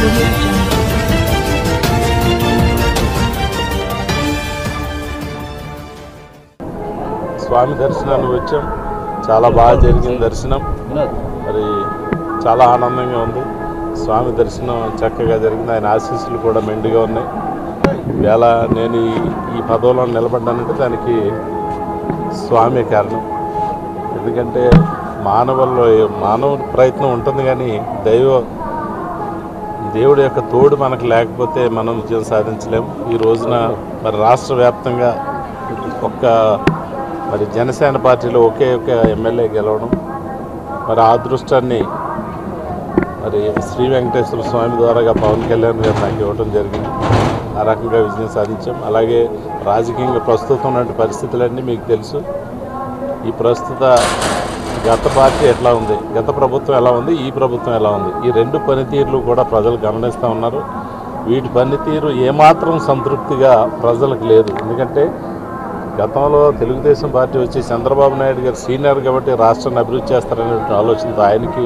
audio jungle. స్వామి దర్శనానికి వచ్చాం చాలా బాగా జరిగింది దర్శనం మరి చాలా ఆనందంగా ఉంది స్వామి దర్శనం చక్కగా జరిగింది ఆయన ఆశీస్సులు కూడా మెండుగా ఉన్నాయి వేళ నేను ఈ ఈ పదవిలో నిలబడ్డానంటే దానికి స్వామి కారణం ఎందుకంటే మానవుల్లో మానవ ప్రయత్నం ఉంటుంది కానీ దైవ దేవుడి యొక్క తోడు మనకు లేకపోతే మనం విజయం సాధించలేము ఈ రోజున మరి రాష్ట్ర వ్యాప్తంగా ఒక్క మరి జనసేన పార్టీలో ఒకే ఒక ఎమ్మెల్యే గెలవడం మరి ఆ అదృష్టాన్ని మరి శ్రీ వెంకటేశ్వర స్వామి ద్వారాగా పవన్ కళ్యాణ్ గారు నాకు ఇవ్వడం జరిగింది ఆ రకంగా విజయం సాధించాం అలాగే రాజకీయంగా ప్రస్తుతం ఉన్న పరిస్థితులన్నీ మీకు తెలుసు ఈ ప్రస్తుత గత పార్టీ ఎట్లా ఉంది గత ప్రభుత్వం ఎలా ఉంది ఈ ప్రభుత్వం ఎలా ఉంది ఈ రెండు పనితీరులు కూడా ప్రజలు గమనిస్తూ ఉన్నారు వీటి పనితీరు ఏమాత్రం సంతృప్తిగా ప్రజలకు లేదు ఎందుకంటే గతంలో తెలుగుదేశం పార్టీ వచ్చి చంద్రబాబు నాయుడు గారు సీనియర్ కాబట్టి రాష్ట్రాన్ని అభివృద్ధి చేస్తారనే ఆలోచనతో ఆయనకి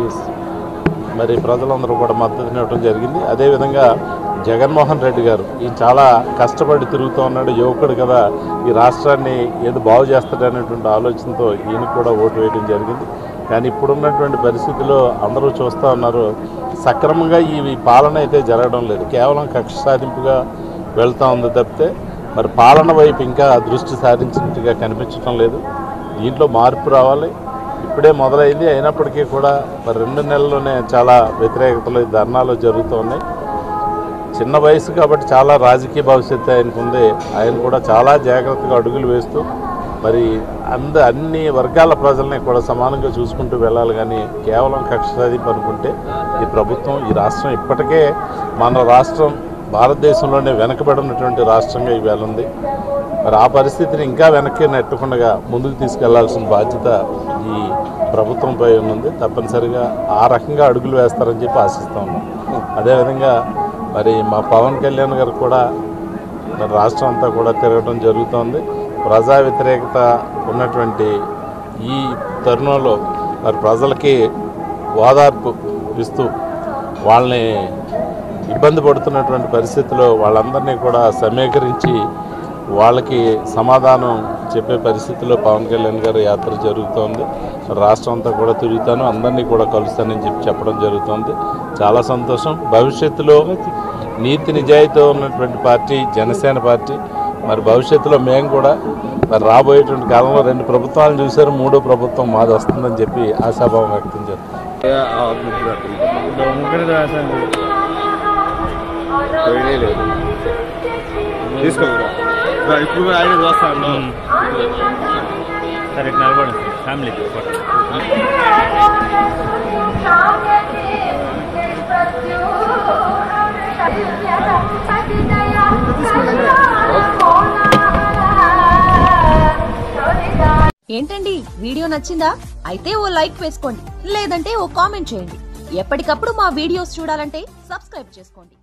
మరి ప్రజలందరూ కూడా మద్దతునివ్వడం జరిగింది అదేవిధంగా జగన్మోహన్ రెడ్డి గారు ఈయన చాలా కష్టపడి తిరుగుతూ ఉన్నాడు యువకుడు కదా ఈ రాష్ట్రాన్ని ఏదో బాగు చేస్తాడనేటువంటి ఆలోచనతో ఈయనకు కూడా ఓటు వేయడం జరిగింది కానీ ఇప్పుడున్నటువంటి పరిస్థితిలో అందరూ చూస్తూ ఉన్నారు సక్రమంగా ఈ ఈ పాలన అయితే జరగడం లేదు కేవలం కక్ష సాధింపుగా వెళ్తూ ఉంది తప్పితే మరి పాలన వైపు ఇంకా దృష్టి సారించినట్టుగా కనిపించడం లేదు దీంట్లో మార్పు రావాలి ఇప్పుడే మొదలైంది అయినప్పటికీ కూడా మరి రెండు నెలల్లోనే చాలా వ్యతిరేకతలు ఈ ధర్నాలు జరుగుతూ ఉన్నాయి చిన్న వయసు కాబట్టి చాలా రాజకీయ భవిష్యత్తు ఆయనకు ఉంది ఆయన కూడా చాలా జాగ్రత్తగా అడుగులు వేస్తూ మరి అంద అన్ని వర్గాల ప్రజల్ని కూడా సమానంగా చూసుకుంటూ వెళ్ళాలి కానీ కేవలం కక్ష సాధింపు అనుకుంటే ఈ ప్రభుత్వం ఈ రాష్ట్రం ఇప్పటికే మన రాష్ట్రం భారతదేశంలోనే వెనకబడినటువంటి రాష్ట్రంగా ఇవాళ ఉంది మరి ఆ పరిస్థితిని ఇంకా వెనక్కి నెట్టకుండా ముందుకు తీసుకెళ్లాల్సిన బాధ్యత ఈ ప్రభుత్వంపై ఉంది తప్పనిసరిగా ఆ రకంగా అడుగులు వేస్తారని చెప్పి ఆశిస్తా ఉన్నాం అదేవిధంగా మరి మా పవన్ కళ్యాణ్ గారు కూడా మరి రాష్ట్రం అంతా కూడా తిరగడం జరుగుతోంది ప్రజా వ్యతిరేకత ఉన్నటువంటి ఈ తరుణంలో మరి ప్రజలకి ఓదార్పు ఇస్తూ వాళ్ళని ఇబ్బంది పడుతున్నటువంటి పరిస్థితిలో వాళ్ళందరినీ కూడా సమీకరించి వాళ్ళకి సమాధానం చెప్పే పరిస్థితిలో పవన్ కళ్యాణ్ గారి యాత్ర జరుగుతోంది రాష్ట్రం అంతా కూడా తిరుగుతాను అందరినీ కూడా కలుస్తానని చెప్పి చెప్పడం జరుగుతోంది చాలా సంతోషం భవిష్యత్తులో నీతి నిజాయితీ ఉన్నటువంటి పార్టీ జనసేన పార్టీ మరి భవిష్యత్తులో మేము కూడా మరి రాబోయేటువంటి కాలంలో రెండు ప్రభుత్వాలను చూశారు మూడో ప్రభుత్వం మాది వస్తుందని చెప్పి ఆశాభావం వ్యక్తం చేస్తాం ముగ్గురు రాశాను తీసుకోరా ఇప్పుడు కూడా ఆయన చూస్తాను సరే ఇట్లా నిలబడి ఫ్యామిలీ ఏంటండి వీడియో నచ్చిందా అయితే ఓ లైక్ వేసుకోండి లేదంటే ఓ కామెంట్ చేయండి ఎప్పటికప్పుడు మా వీడియోస్ చూడాలంటే సబ్స్క్రైబ్ చేసుకోండి